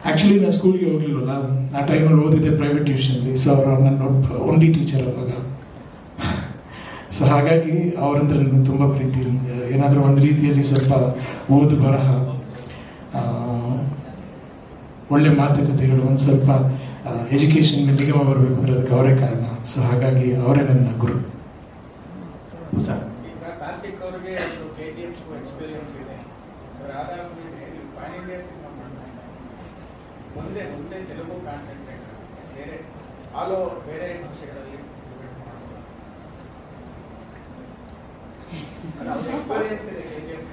Actually ನಾನು ಸ್ಕೂಲ್ಗೆ ಹೋಗ್ಲಿಲ್ವಲ್ಲ ಆ ಟೈಮಲ್ಲಿ ಓದಿದ್ದೆ ಪ್ರೈವೇಟ್ ಟ್ಯೂಷನ್ಲಿ ಸೊ ಅವರು ನನ್ನ ಓನ್ಲಿ ಟೀಚರ್ ಅವಾಗ ಸೊ ಹಾಗಾಗಿ ಅವರಂದ್ರೆ ನನಗೆ ತುಂಬ ಪ್ರೀತಿ ಏನಾದರೂ ಒಂದು ರೀತಿಯಲ್ಲಿ ಸ್ವಲ್ಪ ಓದು ಬರಹ ಆ, ಒಳ್ಳೆ ಮಾತುಕತೆಗಳು ಒಂದು ಸ್ವಲ್ಪ ಎಜುಕೇಷನ್ ನಿಗಮ ಬರಬೇಕು ಅಂದ್ರೆ ಅದಕ್ಕೆ ಅವರೇ ಕಾರಣ ಸೊ ಹಾಗಾಗಿ ಅವರೇ ನನ್ನ ಗುರು ಸರ್ ಈಗ ಕಾರ್ತಿಕ್ ಅವರಿಗೆ ಒಂದು ಕೆ ಜಿ ಎಫ್ ಎಕ್ಸ್ಪೀರಿಯನ್ಸ್ ಇದೆ ಅದರ ಆಧಾರದ ಮೇಲೆ ನೀವು ಪ್ಯಾನ್ ಇಂಡಿಯಾ ಸಿನಿಮಾ ಮಾಡ್ತಾ ಇದ್ದಾರೆ ಮುಂದೆ ಮುಂದೆ ತೆಲುಗು ಕಾನ್ಸಂಟ್ರೇಟ್ ಬೇರೆ ಆಲ್ ಓವರ್ ಬೇರೆ ಭಾಷೆಗಳಲ್ಲಿ ಎಕ್ಸ್ಪೀರಿಯನ್ಸ್ ಇದೆ ಕೆ ಜಿ ಎಫ್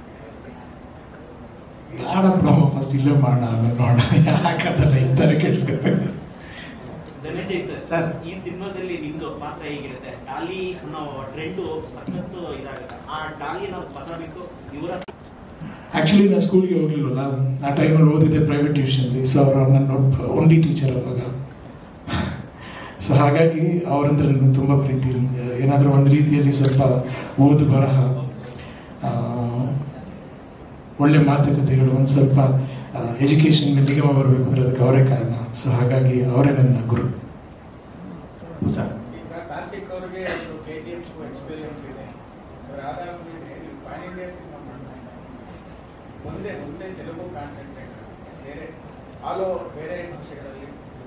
ಬೇಡ ಬ್ರಹ್ಮ ಫಸ್ಟ್ ಇಲ್ಲೇ ಮಾಡೋಣ ಆಮೇಲೆ ನೋಡೋಣ ಯಾಕಂತಲ್ಲ ಇದ್ದಾರೆ ಕೆಡ್ಸ್ಕೊತಾರೆ ಧನಂಜಯ್ ಸರ್ ಸರ್. ಈ ಸಿನಿಮಾದಲ್ಲಿ ನಿಮ್ದು ಪಾತ್ರ ಹೇಗಿರುತ್ತೆ ಡಾಲಿ ಅನ್ನೋ ಟ್ರೆಂಡ್ ಸಖತ್ತು ಇದಾಗುತ್ತೆ ಆ ಡಾಲಿ ನಾವು ಬದಬೇಕು ಇವರ ಆಕ್ಚುಲಿ ನಾನು ಸ್ಕೂಲ್ಗೆ ಹೋಗ್ಲಿಲ್ವಲ್ಲ ಆ ಟೈಮಲ್ಲಿ ಓದಿದ್ದೆ ಪ್ರೈವೇಟ್ ಟ್ಯೂಷನ್ಲಿ ಸೊ ಅವರು ನನ್ನ ಓನ್ಲಿ ಟೀಚರ್ ಅವಾಗ ಸೊ ಹಾಗಾಗಿ ಅವರಂದ್ರೆ ನನಗೆ ತುಂಬ ಪ್ರೀತಿ ಏನಾದರೂ ಒಂದು ರೀತಿಯಲ್ಲಿ ಸ್ವಲ್ಪ ಓದು ಬರಹ ಆ, ಒಳ್ಳೆ ಮಾತುಕತೆಗಳು ಒಂದು ಸ್ವಲ್ಪ ಎಜುಕೇಷನ್ ನಿಗಮ ಬರಬೇಕು ಅಂದ್ರೆ ಅದಕ್ಕೆ ಅವರೇ ಕಾರಣ ಸೊ ಹಾಗಾಗಿ ಅವರೇ ನನ್ನ ಗುರು ಸರ್ ಈಗ ಕಾರ್ತಿಕ್ ಅವರಿಗೆ ಒಂದು ಕೆ ಜಿ ಎಫ್ ಎಕ್ಸ್ಪೀರಿಯನ್ಸ್ ಇದೆ ಅದರ ಆಧಾರದ ಮೇಲೆ ನೀವು ಪ್ಯಾನ್ ಇಂಡಿಯಾ ಸಿನಿಮಾ ಮಾಡ್ತಾ ಇದ್ದಾರೆ ಮುಂದೆ ಮುಂದೆ ತೆಲುಗು ಕಾನ್ಸಂಟ್ರೇಟ್ ಬೇರೆ ಆಲ್ ಓವರ್ ಬೇರೆ ಭಾಷೆಗಳಲ್ಲಿ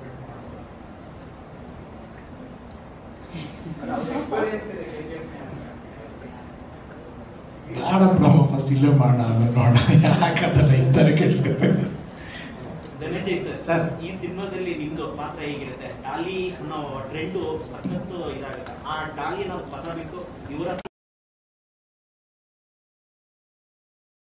ಎಕ್ಸ್ಪೀರಿಯನ್ಸ್ ಇದೆ ಕೆ ಜಿ ಎಫ್ ಬೇಡ ಬ್ರಹ್ಮ ಫಸ್ಟ್ ಇಲ್ಲೇ ಮಾಡೋಣ ಆಮೇಲೆ ನೋಡೋಣ ಯಾಕಂತಲ್ಲ ಇದ್ದಾರೆ ಕೆಡ್ಸ್ಕೊತಾರೆ ಧನಂಜಯ್ ಸರ್ ಸರ್. ಈ ಸಿನಿಮಾದಲ್ಲಿ ನಿಮ್ದು ಪಾತ್ರ ಹೇಗಿರುತ್ತೆ ಡಾಲಿ ಅನ್ನೋ ಟ್ರೆಂಡ್ ಸಖತ್ತು ಇದಾಗುತ್ತೆ ಆ ಡಾಲಿ ನಾವು ಬದಬೇಕು ಇವರ